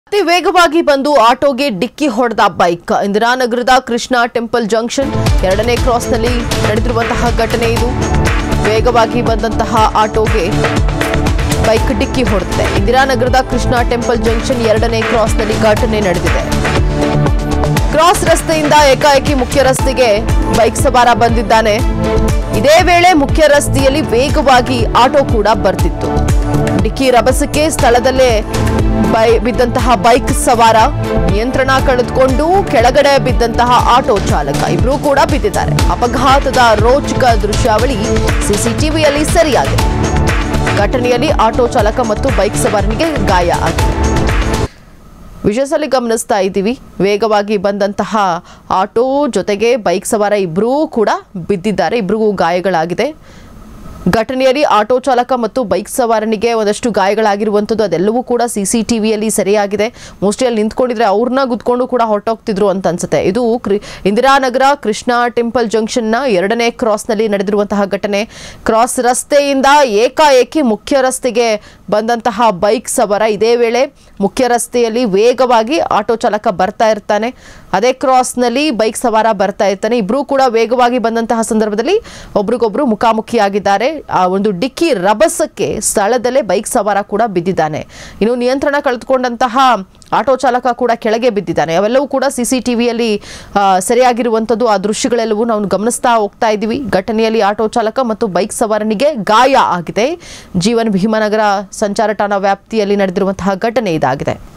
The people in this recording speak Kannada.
ಅತಿ ವೇಗವಾಗಿ ಬಂದು ಆಟೋಗೆ ಡಿಕ್ಕಿ ಹೊಡೆದ ಬೈಕ್ ಇಂದಿರಾನಗರದ ಕೃಷ್ಣ ಟೆಂಪಲ್ ಜಂಕ್ಷನ್ ಎರಡನೇ ಕ್ರಾಸ್ನಲ್ಲಿ ನಡೆದಿರುವಂತಹ ಘಟನೆ ಇದು ವೇಗವಾಗಿ ಬಂದಂತಹ ಆಟೋಗೆ ಬೈಕ್ ಡಿಕ್ಕಿ ಹೊಡೆದಿದೆ ಇಂದಿರಾನಗರದ ಕೃಷ್ಣ ಟೆಂಪಲ್ ಜಂಕ್ಷನ್ ಎರಡನೇ ಕ್ರಾಸ್ನಲ್ಲಿ ಘಟನೆ ನಡೆದಿದೆ ಕ್ರಾಸ್ ರಸ್ತೆಯಿಂದ ಏಕಾಏಕಿ ಮುಖ್ಯ ರಸ್ತೆಗೆ ಬೈಕ್ ಸವಾರ ಬಂದಿದ್ದಾನೆ ಇದೇ ವೇಳೆ ಮುಖ್ಯ ರಸ್ತೆಯಲ್ಲಿ ವೇಗವಾಗಿ ಆಟೋ ಕೂಡ ಬರ್ತಿತ್ತು ಡಿಕ್ಕಿ ರಭಸಕ್ಕೆ ಸ್ಥಳದಲ್ಲೇ ಬೈ ಬಿದ್ದಂತಹ ಬೈಕ್ ಸವಾರ ನಿಯಂತ್ರಣ ಕಳೆದುಕೊಂಡು ಕೆಳಗಡೆ ಬಿದ್ದಂತಹ ಆಟೋ ಚಾಲಕ ಇಬ್ರು ಕೂಡ ಬಿದ್ದಿದ್ದಾರೆ ಅಪಘಾತದ ರೋಚಕ ದೃಶ್ಯಾವಳಿ ಸಿಸಿಟಿವಿಯಲ್ಲಿ ಸರಿಯಾಗಿದೆ ಘಟನೆಯಲ್ಲಿ ಆಟೋ ಚಾಲಕ ಮತ್ತು ಬೈಕ್ ಸವಾರನಿಗೆ ಗಾಯ ಆಗಿದೆ ವಿಷಯಸ್ ಅಲ್ಲಿ ಗಮನಿಸ್ತಾ ಇದ್ದೀವಿ ವೇಗವಾಗಿ ಬಂದಂತಹ ಆಟೋ ಜೊತೆಗೆ ಬೈಕ್ ಸವಾರ ಇಬ್ಬರೂ ಕೂಡ ಬಿದ್ದಿದ್ದಾರೆ ಇಬ್ಬರಿಗೂ ಗಾಯಗಳಾಗಿದೆ ಘಟನೆಯಲ್ಲಿ ಆಟೋ ಚಾಲಕ ಮತ್ತು ಬೈಕ್ ಸವಾರನಿಗೆ ಒಂದಷ್ಟು ಗಾಯಗಳಾಗಿರುವಂಥದ್ದು ಅದೆಲ್ಲವೂ ಕೂಡ ಸಿ ಸಿ ಟಿ ವಿಯಲ್ಲಿ ಸರಿಯಾಗಿದೆ ಮೋಸ್ಟ್ಲಿ ಅಲ್ಲಿ ನಿಂತ್ಕೊಂಡಿದ್ರೆ ಅವ್ರನ್ನ ಗುದ್ಕೊಂಡು ಕೂಡ ಹೊರಟೋಗ್ತಿದ್ರು ಅಂತ ಅನ್ಸುತ್ತೆ ಇದು ಕ್ರಿ ಇಂದಿರಾನಗರ ಕೃಷ್ಣ ಟೆಂಪಲ್ ಜಂಕ್ಷನ್ನ ಎರಡನೇ ಕ್ರಾಸ್ನಲ್ಲಿ ನಡೆದಿರುವಂತಹ ಘಟನೆ ಕ್ರಾಸ್ ರಸ್ತೆಯಿಂದ ಏಕಾಏಕಿ ಮುಖ್ಯ ರಸ್ತೆಗೆ ಬಂದಂತಹ ಬೈಕ್ ಸವಾರ ಇದೇ ವೇಳೆ ಮುಖ್ಯ ರಸ್ತೆಯಲ್ಲಿ ವೇಗವಾಗಿ ಆಟೋ ಚಾಲಕ ಬರ್ತಾ ಇರ್ತಾನೆ ಅದೇ ಕ್ರಾಸ್ನಲ್ಲಿ ಬೈಕ್ ಸವಾರ ಬರ್ತಾ ಇರ್ತಾನೆ ಇಬ್ರು ಕೂಡ ವೇಗವಾಗಿ ಬಂದಂತಹ ಸಂದರ್ಭದಲ್ಲಿ ಒಬ್ರಿಗೊಬ್ರು ಮುಖಾಮುಖಿಯಾಗಿದ್ದಾರೆ ಆ ಒಂದು ಡಿಕ್ಕಿ ರಭಸಕ್ಕೆ ಸ್ಥಳದಲ್ಲೇ ಬೈಕ್ ಸವಾರ ಕೂಡ ಬಿದ್ದಿದ್ದಾನೆ ಇನ್ನು ನಿಯಂತ್ರಣ ಕಳೆದುಕೊಂಡಂತಹ ಆಟೋ ಚಾಲಕ ಕೂಡ ಕೆಳಗೆ ಬಿದ್ದಿದ್ದಾನೆ ಅವೆಲ್ಲವೂ ಕೂಡ ಸಿ ಸಿ ಟಿ ವಿಯಲ್ಲಿ ಸರಿಯಾಗಿರುವಂಥದ್ದು ಆ ದೃಶ್ಯಗಳೆಲ್ಲವೂ ನಾವು ಗಮನಿಸ್ತಾ ಹೋಗ್ತಾ ಇದ್ದೀವಿ ಘಟನೆಯಲ್ಲಿ ಆಟೋ ಚಾಲಕ ಮತ್ತು ಬೈಕ್ ಸವಾರನಿಗೆ ಗಾಯ ಆಗಿದೆ ಜೀವನ್ ಭೀಮನಗರ ಸಂಚಾರ ಠಾಣಾ ವ್ಯಾಪ್ತಿಯಲ್ಲಿ ನಡೆದಿರುವಂತಹ ಘಟನೆ ಇದಾಗಿದೆ